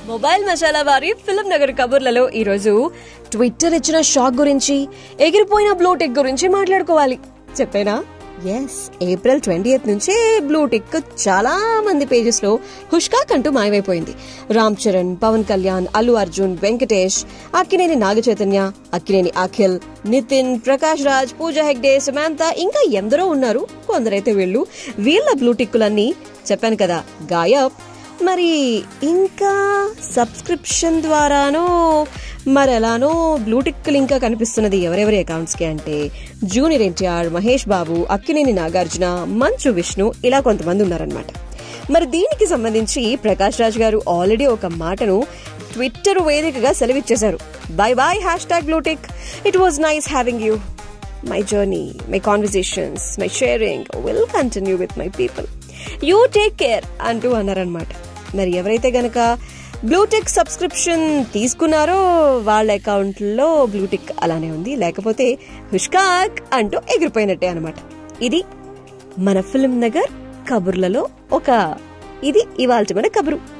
mobile masala వారి film Nagar కబుర్లలో ఈరోజు ట్విట్టర్ ఇచ్చిన షాక్ గురించి ఎగిరిపోయిన బ్లూటిక్ గురించి మాట్లాడుకోవాలి చెప్పేనా ఎస్ ఏప్రిల్ ట్వంటీ నుంచి బ్లూటిక్ చాలా మంది పేజెస్ లో హుష్కాక్ అంటూ మాయమైపోయింది రామ్ చరణ్ పవన్ కళ్యాణ్ అల్లు అర్జున్ వెంకటేష్ అక్కినేని నాగ చైతన్య అక్కినేని అఖిల్ నితిన్ ప్రకాష్ రాజ్ పూజా హెగ్డే సమాంత ఇంకా ఎందరో ఉన్నారు కొందరైతే వీళ్ళు వీళ్ళ బ్లూటిక్కులన్నీ చెప్పాను కదా గాయబ్ మరి ఇంకా సబ్స్క్రిప్షన్ ద్వారానో మరి ఎలానో బ్లూటిక్లు ఇంకా కనిపిస్తున్నది ఎవరెవరి అకౌంట్స్ కి అంటే జూనియర్ ఎన్టీఆర్ మహేష్ బాబు అక్కినేని నాగార్జున మంచు విష్ణు ఇలా కొంతమంది ఉన్నారనమాట మరి దీనికి సంబంధించి ప్రకాష్ రాజ్ గారు ఆల్రెడీ ఒక మాటను ట్విట్టర్ వేదికగా సెలవిచ్చేశారు bye bye hashtag blue tick it was nice having you my journey my conversations my sharing will continue with my people you take care అంటూ అన్నారనమాట మరి ఎవరైతే గనక బ్లూటిక్ సబ్స్క్రిప్షన్ తీసుకున్నారో వాళ్ళ అకౌంట్లో బ్లూటిక్ అలానే ఉంది లేకపోతే హుష్కాక్ అంటూ ఎగిరిపోయినట్టే అనమాట ఇది మన ఫిల్మ్ నగర్ కబుర్లలో ఒక ఇది ఇవాళ మన కబురు